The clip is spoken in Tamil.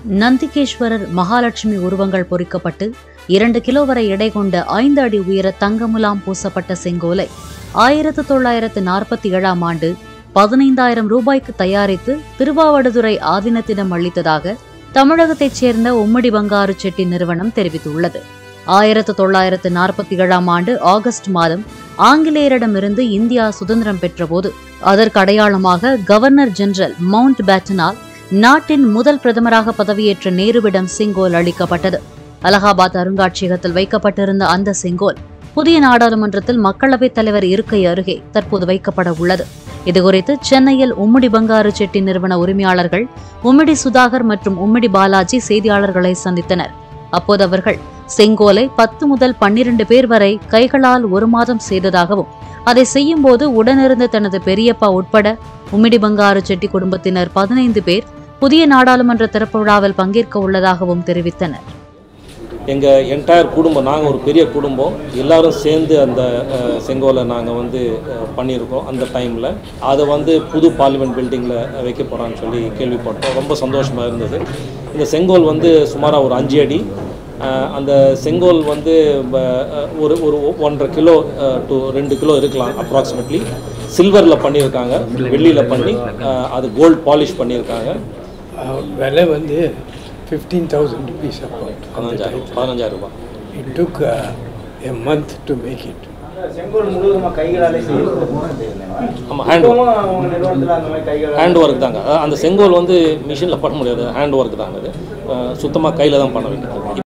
நந்திகேஸ்வரர் மகாலட்சுமி உருவங்கள் பொறிக்கப்பட்டு இரண்டு கிலோ வரை எடை கொண்ட ஐந்து அடி உயர தங்கமுலாம் பூசப்பட்ட செங்கோலை ஆயிரத்து தொள்ளாயிரத்து நாற்பத்தி ஏழாம் ஆண்டு பதினைந்தாயிரம் ரூபாய்க்கு தயாரித்து திருவாவடுதுறை ஆதீனத்திடம் அளித்ததாக தமிழகத்தைச் சேர்ந்த உம்மடி பங்காரு செட்டி நிறுவனம் தெரிவித்துள்ளது ஆயிரத்து தொள்ளாயிரத்து நாற்பத்தி ஏழாம் ஆண்டு ஆகஸ்ட் மாதம் ஆங்கிலேயரிடமிருந்து இந்தியா சுதந்திரம் பெற்றபோது அதற்கு அடையாளமாக கவர்னர் ஜெனரல் மவுண்ட் பேட்டனால் நாட்டின் முதல் பிரதமராக பதவியேற்ற நேருவிடம் செங்கோல் அளிக்கப்பட்டது அலகாபாத் அருங்காட்சியகத்தில் வைக்கப்பட்டிருந்த அந்த செங்கோல் புதிய நாடாளுமன்றத்தில் மக்களவைத் தலைவர் இருக்கை அருகே தற்போது வைக்கப்பட உள்ளது இதுகுறித்து சென்னையில் உம்மிடி பங்காரு செட்டி நிறுவன உரிமையாளர்கள் உம்மிடி சுதாகர் மற்றும் உம்மிடி பாலாஜி செய்தியாளர்களை சந்தித்தனர் அப்போது அவர்கள் செங்கோலை பத்து முதல் பன்னிரண்டு பேர் வரை கைகளால் ஒரு மாதம் செய்ததாகவும் அதை செய்யும்போது உடனிருந்த தனது பெரியப்பா உட்பட உம்மிடி பங்காரு செட்டி குடும்பத்தினர் பதினைந்து பேர் புதிய நாடாளுமன்ற திறப்பு விழாவில் பங்கேற்க உள்ளதாகவும் தெரிவித்தனர் எங்கள் என்டையர் குடும்பம் நாங்கள் ஒரு பெரிய குடும்பம் எல்லாரும் சேர்ந்து அந்த அஹ், செங்கோலை நாங்கள் வந்து அஹ், பண்ணியிருக்கோம் அந்த டைமில் அதை வந்து புது பார்லிமெண்ட் பில்டிங்கில் வைக்க போகிறான்னு சொல்லி கேள்விப்பட்டோம் ரொம்ப சந்தோஷமாக இருந்தது இந்த செங்கோல் வந்து சுமாராக ஒரு அஞ்சு அடி அஹ், அந்த செங்கோல் வந்து ப- அஹ், ஒரு ஒரு ஒன்றரை கிலோ டு ரெண்டு கிலோ இருக்கலாம் அப்ராக்சிமேட்லி சில்வரில் பண்ணியிருக்காங்க வெள்ளியில் பண்ணி அஹ், அது கோல்ட் பாலிஷ் பண்ணியிருக்காங்க அஹ் விலை வந்து ஃபிஃப்டீன் தௌசண்ட் ருபீஸ் அப்போ பதினஞ்சாயிரம் பதினஞ்சாயிரம் ரூபாய் it took a month to make it செங்கோல் முழுவதுமா கைகளாலே செய்யறது ஆமாம் ஹேண்ட் இப்பவும் அவங்க நிறுவனத்தில் அந்த மாதிரி கைகள் ஹேண்ட் ஒர்க் தாங்க அஹ் அந்த செங்கோல் வந்து மிஷினில் பண்ண முடியாது ஹேண்ட் ஒர்க் தாங்க அது சுத்தமாக கையில் தான் பண்ண வேண்டியது